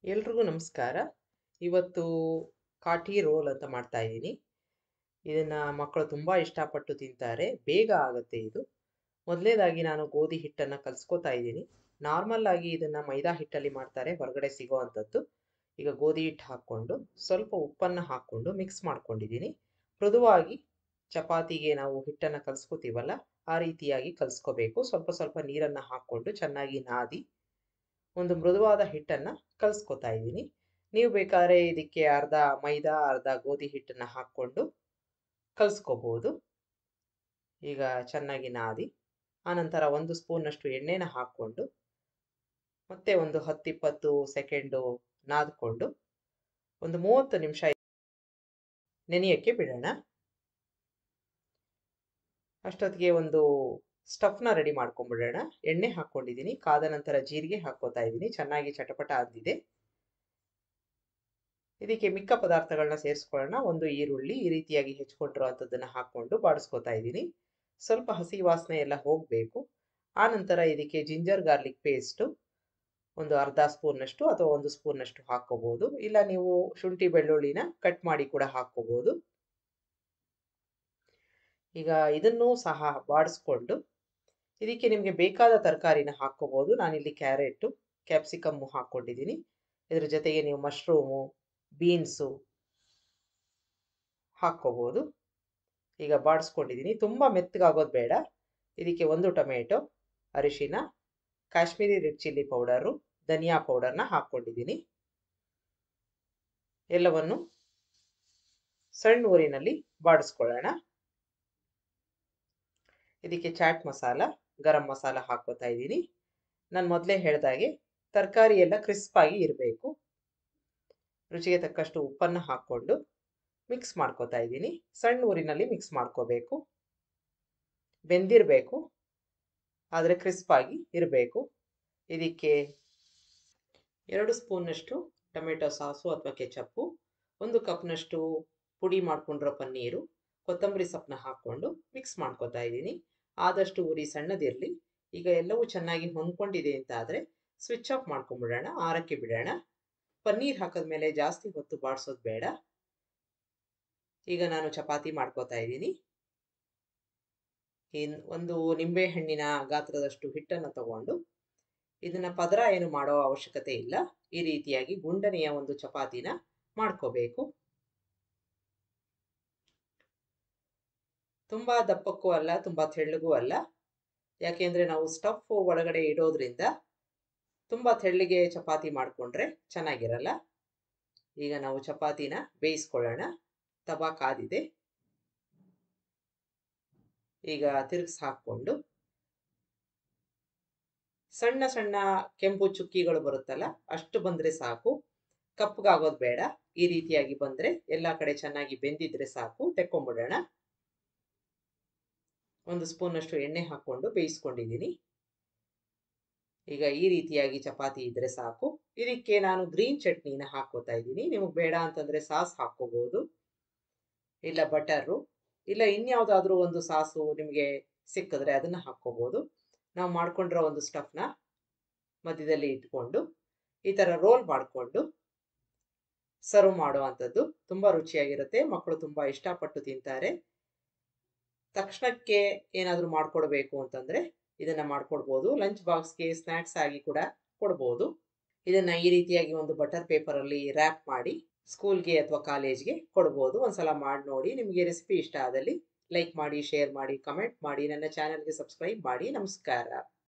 ಎಲ್ರಿಗೂ ನಮಸ್ಕಾರ. ಇವತ್ತು ಕಾಠಿ ರೋಲ್ ಅಂತ ಮಾಡ್ತಾ ಇದ್ದೀನಿ. ಇದನ್ನ ಮಕ್ಕಳು ತುಂಬಾ ಇಷ್ಟಪಟ್ಟು ತಿಂತಾರೆ. ಬೇಗ ಆಗುತ್ತೆ ಇದು. ಮೊದಲನೇದಾಗಿ ನಾನು ಗೋಧಿ ಹಿಟ್ಟನ್ನ ಕಲ್ಸ್ಕೊತಾ ಇದ್ದೀನಿ. ನಾರ್ಮಲ್ ಆಗಿ ಇದನ್ನ ಮೈದಾ ಹಿಟ್ಟಲ್ಲಿ ಮಾಡ್ತಾರೆ ಹೊರಗಡೆ ಸಿಗೋವಂಥದ್ದು. ಈಗ ಗೋಧಿ ಹಿಟ್ಟು ಹಾಕ್ಕೊಂಡು, ಸ್ವಲ್ಪ ಉಪ್ಪನ್ನ ಹಾಕ್ಕೊಂಡು ಮಿಕ್ಸ್ ಮಾಡ್ಕೊಂಡಿದ್ದೀನಿ. ಮೃದುವಾಗಿ ಚಪಾತಿಗೆ ನಾವು ಹಿಟ್ಟನ್ನ ಕಲ್ಸ್ಕೊತೀವಲ್ಲ, ಆ ರೀತಿಯಾಗಿ ಕಲ್ಸ್ಕೋಬೇಕು. ಸ್ವಲ್ಪ ಸ್ವಲ್ಪ ನೀರನ್ನ ಹಾಕ್ಕೊಂಡು ಚೆನ್ನಾಗಿ ನಾದಿ, ಒಂದು ಮೃದುವಾದ ಹಿಟ್ಟನ್ನ ಕಲ್ಸ್ಕೊತಾ ಇದ್ದೀನಿ. ನೀವು ಬೇಕಾದ್ರೆ ಇದಕ್ಕೆ ಅರ್ಧ ಮೈದಾ, ಅರ್ಧ ಗೋಧಿ ಹಿಟ್ಟನ್ನ ಹಾಕ್ಕೊಂಡು ಕಲ್ಸ್ಕೋಬಹುದು. ಈಗ ಚೆನ್ನಾಗಿ ನಾದಿ, ಆನಂತರ 1 ಸ್ಪೂನಷ್ಟು ಎಣ್ಣೆನ ಹಾಕ್ಕೊಂಡು, ಮತ್ತೆ ಒಂದು 10, 20 ಸೆಕೆಂಡು ನಾದ್ಕೊಂಡು, ಒಂದು 30 ನಿಮಿಷ ನೆನೆಯಕ್ಕೆ ಬಿಡೋಣ. ಅಷ್ಟೊತ್ತಿಗೆ ಒಂದು ಸ್ಟಫ್‌ನ ರೆಡಿ ಮಾಡ್ಕೊಂಡ್ಬಿಡೋಣ. ಎಣ್ಣೆ ಹಾಕ್ಕೊಂಡಿದ್ದೀನಿ. ಕಾದ ನಂತರ ಜೀರಿಗೆ ಹಾಕ್ಕೋತಾ ಇದ್ದೀನಿ. ಚೆನ್ನಾಗಿ ಚಟಪಟ ಅಂದಿದೆ. ಇದಕ್ಕೆ ಮಿಕ್ಕ ಪದಾರ್ಥಗಳನ್ನ ಸೇರಿಸ್ಕೊಳ್ಳೋಣ. ಒಂದು ಈರುಳ್ಳಿ ಈ ರೀತಿಯಾಗಿ ಹೆಚ್ಚಿಕೊಂಡಿರುವಂಥದ್ದನ್ನ ಹಾಕ್ಕೊಂಡು ಬಾಡಿಸ್ಕೊತಾ ಇದ್ದೀನಿ. ಸ್ವಲ್ಪ ಹಸಿ ವಾಸನೆ ಎಲ್ಲ ಹೋಗ್ಬೇಕು. ಆನಂತರ ಇದಕ್ಕೆ ಜಿಂಜರ್ ಗಾರ್ಲಿಕ್ ಪೇಸ್ಟು ಒಂದು ಅರ್ಧ ಸ್ಪೂನಷ್ಟು ಅಥವಾ 1 ಸ್ಪೂನಷ್ಟು ಹಾಕ್ಕೋಬಹುದು. ಇಲ್ಲ ನೀವು ಶುಂಠಿ ಬೆಳ್ಳುಳ್ಳಿನ ಕಟ್ ಮಾಡಿ ಕೂಡ ಹಾಕ್ಕೋಬಹುದು. ಈಗ ಇದನ್ನೂ ಸಹ ಬಾಡಿಸ್ಕೊಂಡು, ಇದಕ್ಕೆ ನಿಮ್ಗೆ ಬೇಕಾದ ತರಕಾರಿನ ಹಾಕ್ಕೋಬಹುದು. ನಾನಿಲ್ಲಿ ಕ್ಯಾರೆಟು, ಕ್ಯಾಪ್ಸಿಕಮ್ಮು ಹಾಕ್ಕೊಂಡಿದ್ದೀನಿ. ಇದ್ರ ಜೊತೆಗೆ ನೀವು ಮಶ್ರೂಮು, ಬೀನ್ಸು ಹಾಕ್ಕೋಬಹುದು. ಈಗ ಬಾಡಿಸ್ಕೊಂಡಿದ್ದೀನಿ. ತುಂಬಾ ಮೆತ್ತಗಾಗೋದು ಬೇಡ. ಇದಕ್ಕೆ 1 ಟೊಮೆಟೊ, ಅರಿಶಿನ, ಕಾಶ್ಮೀರಿ ರೆಡ್ ಚಿಲ್ಲಿ ಪೌಡರು, ಧನಿಯಾ ಪೌಡರ್‌ನ ಹಾಕ್ಕೊಂಡಿದ್ದೀನಿ. ಎಲ್ಲವನ್ನು ಸಣ್ಣ ಊರಿನಲ್ಲಿ ಬಾಡಿಸ್ಕೊಳ್ಳೋಣ. ಇದಕ್ಕೆ ಚಾಟ್ ಮಸಾಲ, ಗರಂ ಮಸಾಲ ಹಾಕ್ಕೋತಾ ಇದ್ದೀನಿ. ನಾನು ಮೊದಲೇ ಹೇಳ್ದಾಗೆ ತರಕಾರಿ ಎಲ್ಲ ಕ್ರಿಸ್ಪ್ ಆಗಿ ಇರಬೇಕು. ರುಚಿಗೆ ತಕ್ಕಷ್ಟು ಉಪ್ಪನ್ನ ಹಾಕ್ಕೊಂಡು ಮಿಕ್ಸ್ ಮಾಡ್ಕೋತಾ ಇದ್ದೀನಿ. ಸಣ್ಣ ಊರಿನಲ್ಲಿ ಮಿಕ್ಸ್ ಮಾಡ್ಕೋಬೇಕು. ಬೆಂದಿರಬೇಕು. ಆದರೆ ಕ್ರಿಸ್ಪ್ ಆಗಿ ಇರಬೇಕು. ಇದಕ್ಕೆ 2 ಸ್ಪೂನಷ್ಟು ಟೊಮೆಟೊ ಸಾಸು ಅಥವಾ ಕೆಚಪ್ಪು, 1 ಕಪ್‌ನಷ್ಟು ಪುಡಿ ಮಾಡ್ಕೊಂಡಿರೋ ಪನ್ನೀರು, ಕೊತ್ತಂಬರಿ ಸೊಪ್ಪನ್ನ ಹಾಕ್ಕೊಂಡು ಮಿಕ್ಸ್ ಮಾಡ್ಕೋತಾ ಇದ್ದೀನಿ. ಆದಷ್ಟು ಉರಿ ಸಣ್ಣದಿರಲಿ. ಈಗ ಎಲ್ಲವೂ ಚೆನ್ನಾಗಿ ಹೊಂದ್ಕೊಂಡಿದೆ ಅಂತ ಆದ್ರೆ ಸ್ವಿಚ್ ಆಫ್ ಮಾಡ್ಕೊಂಡ್ಬಿಡೋಣ. ಆರಕ್ಕೆ ಬಿಡೋಣ. ಪನ್ನೀರ್ ಹಾಕಿದ್ಮೇಲೆ ಜಾಸ್ತಿ ಹೊತ್ತು ಬಾಡಿಸೋದು ಬೇಡ. ಈಗ ನಾನು ಚಪಾತಿ ಮಾಡ್ಕೋತಾ ಇದ್ದೀನಿ. ಇನ್ ಒಂದು ನಿಂಬೆ ಹಣ್ಣಿನ ಗಾತ್ರದಷ್ಟು ಹಿಟ್ಟನ್ನ ತಗೊಂಡು, ಇದನ್ನ ಪದರ ಏನು ಮಾಡೋ ಅವಶ್ಯಕತೆ ಇಲ್ಲ. ಈ ರೀತಿಯಾಗಿ ಗುಂಡನೆಯ ಒಂದು ಚಪಾತಿನ ಮಾಡ್ಕೋಬೇಕು. ತುಂಬಾ ದಪ್ಪಕ್ಕೂ ಅಲ್ಲ, ತುಂಬಾ ತೆಳ್ಳಗೂ ಅಲ್ಲ. ಯಾಕೆಂದ್ರೆ ನಾವು ಸ್ಟಫ್ ಒಳಗಡೆ ಇಡೋದ್ರಿಂದ ತುಂಬಾ ತೆಳ್ಳಗೆ ಚಪಾತಿ ಮಾಡ್ಕೊಂಡ್ರೆ ಚೆನ್ನಾಗಿರಲ್ಲ. ಈಗ ನಾವು ಚಪಾತಿನ ಬೇಯಿಸ್ಕೊಳ್ಳೋಣ. ತವಾ ಕಾದಿದೆ. ಈಗ ತಿರುಗಿಸಿ ಹಾಕ್ಕೊಂಡು ಸಣ್ಣ ಸಣ್ಣ ಕೆಂಪು ಚುಕ್ಕಿಗಳು ಬರುತ್ತಲ್ಲ, ಅಷ್ಟು ಬಂದ್ರೆ ಸಾಕು. ಕಪ್ಪಗಾಗೋದು ಬೇಡ. ಈ ರೀತಿಯಾಗಿ ಬಂದ್ರೆ ಎಲ್ಲಾ ಕಡೆ ಚೆನ್ನಾಗಿ ಬೆಂದಿದ್ರೆ ಸಾಕು. ತೆಕ್ಕೊಂಡ್ಬಿಡೋಣ. 1 ಸ್ಪೂನಷ್ಟು ಎಣ್ಣೆ ಹಾಕ್ಕೊಂಡು ಬೇಯಿಸ್ಕೊಂಡಿದ್ದೀನಿ. ಈಗ ಈ ರೀತಿಯಾಗಿ ಚಪಾತಿ ಇದ್ರೆ ಸಾಕು. ಇದಕ್ಕೆ ನಾನು ಗ್ರೀನ್ ಚಟ್ನಿನ ಹಾಕ್ಕೋತಾ ಇದ್ದೀನಿ. ನಿಮಗೆ ಬೇಡ ಅಂತಂದ್ರೆ ಸಾಸ್ ಹಾಕ್ಕೋಬಹುದು. ಇಲ್ಲ ಬಟರು, ಇಲ್ಲ ಇನ್ಯಾವುದಾದ್ರೂ ಒಂದು ಸಾಸು ನಿಮ್ಗೆ ಸಿಕ್ಕಿದ್ರೆ ಅದನ್ನ ಹಾಕ್ಕೋಬಹುದು. ನಾವು ಮಾಡ್ಕೊಂಡಿರೋ ಒಂದು ಸ್ಟಫ್‌ನ ಮಧ್ಯದಲ್ಲಿ ಇಟ್ಕೊಂಡು, ಈ ತರ ರೋಲ್ ಮಾಡ್ಕೊಂಡು ಸರ್ವ್ ಮಾಡುವಂಥದ್ದು. ತುಂಬಾ ರುಚಿಯಾಗಿರುತ್ತೆ. ಮಕ್ಕಳು ತುಂಬಾ ಇಷ್ಟಪಟ್ಟು ತಿಂತಾರೆ. ತಕ್ಷಣಕ್ಕೆ ಏನಾದ್ರೂ ಮಾಡ್ಕೊಡ್ಬೇಕು ಅಂತಂದ್ರೆ ಇದನ್ನ ಮಾಡ್ಕೊಡ್ಬೋದು. ಲಂಚ್ ಬಾಕ್ಸ್‌ಗೆ ಸ್ನಾಕ್ಸ್ ಆಗಿ ಕೂಡ ಕೊಡ್ಬೋದು. ಇದನ್ನ ಈ ರೀತಿಯಾಗಿ ಒಂದು ಬಟರ್ ಪೇಪರಲ್ಲಿ ರ್ಯಾಪ್ ಮಾಡಿ ಸ್ಕೂಲ್‌ಗೆ ಅಥವಾ ಕಾಲೇಜ್‌ಗೆ ಕೊಡ್ಬೋದು. ಒಂದ್ಸಲ ಮಾಡಿ ನೋಡಿ. ನಿಮಗೆ ರೆಸಿಪಿ ಇಷ್ಟ ಆದಲ್ಲಿ ಲೈಕ್ ಮಾಡಿ, ಶೇರ್ ಮಾಡಿ, ಕಮೆಂಟ್ ಮಾಡಿ. ನನ್ನ ಚಾನೆಲ್‌ಗೆ ಸಬ್ಸ್ಕ್ರೈಬ್ ಮಾಡಿ. ನಮಸ್ಕಾರ.